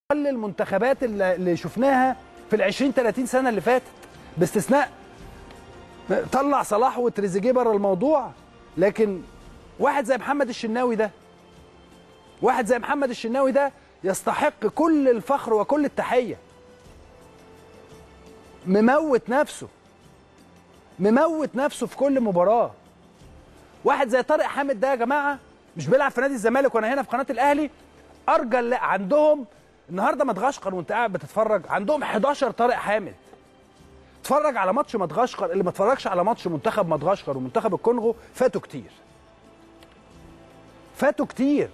اقل المنتخبات اللي اللي شفناها في ال 20 30 سنه اللي فاتت باستثناء طلع صلاح وتريزيجيه بره الموضوع لكن واحد زي محمد الشناوي ده واحد زي محمد الشناوي ده يستحق كل الفخر وكل التحيه مموت نفسه مموت نفسه في كل مباراه واحد زي طارق حامد ده يا جماعه مش بيلعب في نادي الزمالك وانا هنا في قناه الاهلي ارجى لا عندهم النهارده مدغشقر وانت قاعد بتتفرج عندهم 11 طارق حامد اتفرج على ماتش مدغشقر اللي ما اتفرجش على ماتش منتخب مدغشقر ومنتخب الكونغو فاتوا كتير فاتوا كتير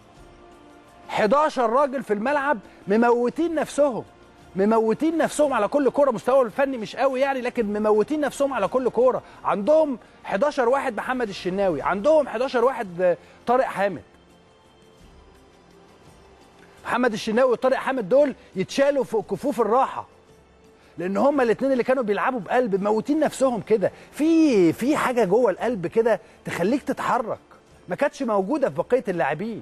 11 راجل في الملعب مموتين نفسهم مموتين نفسهم على كل كوره مستوى الفني مش قوي يعني لكن مموتين نفسهم على كل كوره عندهم 11 واحد محمد الشناوي عندهم 11 واحد طارق حامد محمد الشناوي وطارق حامد دول يتشالوا فوق كفوف الراحه لان هما الاثنين اللي كانوا بيلعبوا بقلب موتين نفسهم كده في في حاجه جوه القلب كده تخليك تتحرك ما كانتش موجوده في بقيه اللاعبين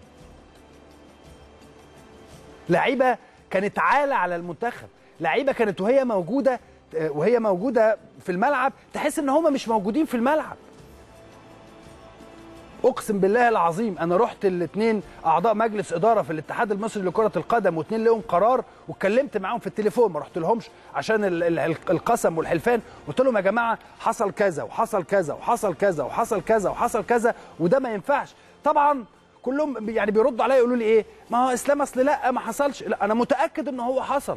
لعيبه كانت عالة على المنتخب لعيبه كانت وهي موجوده وهي موجوده في الملعب تحس ان هم مش موجودين في الملعب اقسم بالله العظيم انا رحت الاثنين اعضاء مجلس اداره في الاتحاد المصري لكره القدم واثنين لهم قرار واتكلمت معاهم في التليفون ما رحت لهمش عشان ال- ال- القسم والحلفان قلت لهم يا جماعه حصل كذا وحصل كذا وحصل كذا وحصل كذا وحصل كذا وده ما ينفعش طبعا كلهم يعني بيردوا عليا يقولوا لي ايه ما هو اسلام اصل لا ما حصلش لا انا متاكد ان هو حصل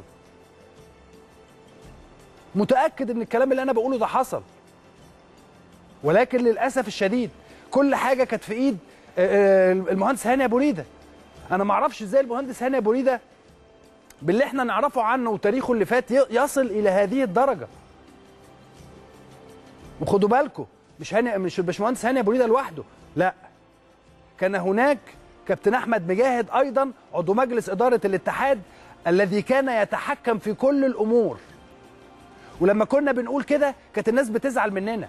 متاكد ان الكلام اللي انا بقوله ده حصل ولكن للاسف الشديد كل حاجه كانت في ايد آه، آه، المهندس هاني ابو ريده انا ما اعرفش ازاي المهندس هاني ابو ريده باللي احنا نعرفه عنه وتاريخه اللي فات ي- يصل الى هذه الدرجه وخدوا بالكم مش هاني مش الباشمهندس هاني ابو ريده لوحده لا كان هناك كابتن احمد مجاهد ايضا عضو مجلس اداره الاتحاد الذي كان يتحكم في كل الامور ولما كنا بنقول كده كانت الناس بتزعل مننا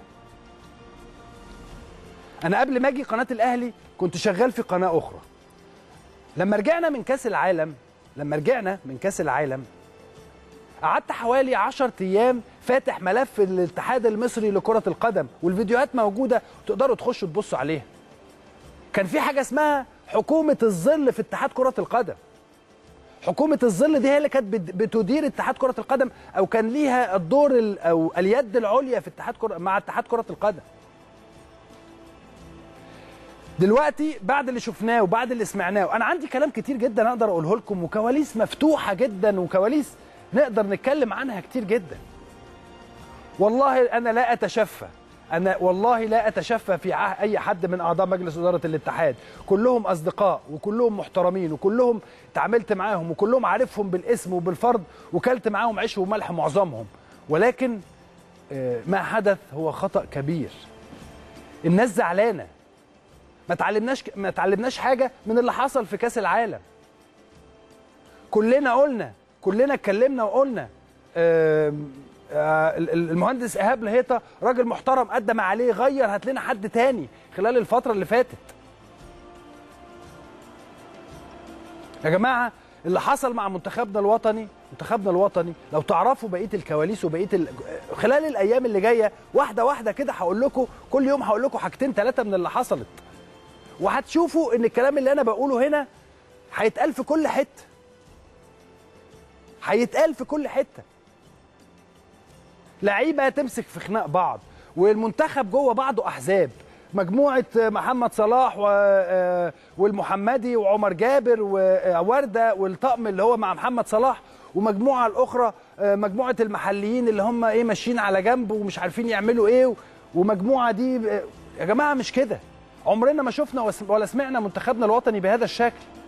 انا قبل ما اجي قناه الاهلي كنت شغال في قناه اخرى لما رجعنا من كاس العالم لما رجعنا من كاس العالم قعدت حوالي 10 ايام فاتح ملف الاتحاد المصري لكره القدم والفيديوهات موجوده تقدروا تخشوا تبصوا عليها كان في حاجه اسمها حكومه الظل في اتحاد كره القدم حكومه الظل دي هي اللي كانت بت- بتدير اتحاد كره القدم او كان ليها الدور ال- او اليد العليا في اتحاد كرة مع اتحاد كره القدم دلوقتي بعد اللي شفناه وبعد اللي سمعناه انا عندي كلام كتير جدا اقدر اقوله لكم وكواليس مفتوحه جدا وكواليس نقدر نتكلم عنها كتير جدا والله انا لا اتشفى انا والله لا اتشفى في عه- اي حد من اعضاء مجلس اداره الاتحاد كلهم اصدقاء وكلهم محترمين وكلهم تعاملت معاهم وكلهم عارفهم بالاسم وبالفرد وكلت معاهم عيش وملح معظمهم ولكن آه، ما حدث هو خطا كبير الناس زعلانه ما تعلمناش ما تعلمناش حاجه من اللي حصل في كاس العالم كلنا قلنا كلنا اتكلمنا وقلنا آم، آه، ال- ال- المهندس ايهاب لهيطه راجل محترم قد ما عليه غير هات لنا حد تاني خلال الفتره اللي فاتت يا جماعه اللي حصل مع منتخبنا الوطني منتخبنا الوطني لو تعرفوا بقيه الكواليس وبقيه ال... خلال الايام اللي جايه واحده واحده كده هقول لكم كل يوم هقول لكم حاجتين ثلاثه من اللي حصلت وهتشوفوا ان الكلام اللي انا بقوله هنا هيتقال في كل حته هيتقال في كل حته لعيبه تمسك في خناق بعض والمنتخب جوه بعضه احزاب مجموعه محمد صلاح و... آه، والمحمدي وعمر جابر وورده والطقم اللي هو مع محمد صلاح ومجموعه الاخرى آه، مجموعه المحليين اللي هم ايه ماشيين على جنب ومش عارفين يعملوا ايه ومجموعه دي آه، يا جماعه مش كده عمرنا ما شفنا وس- ولا سمعنا منتخبنا الوطني بهذا الشكل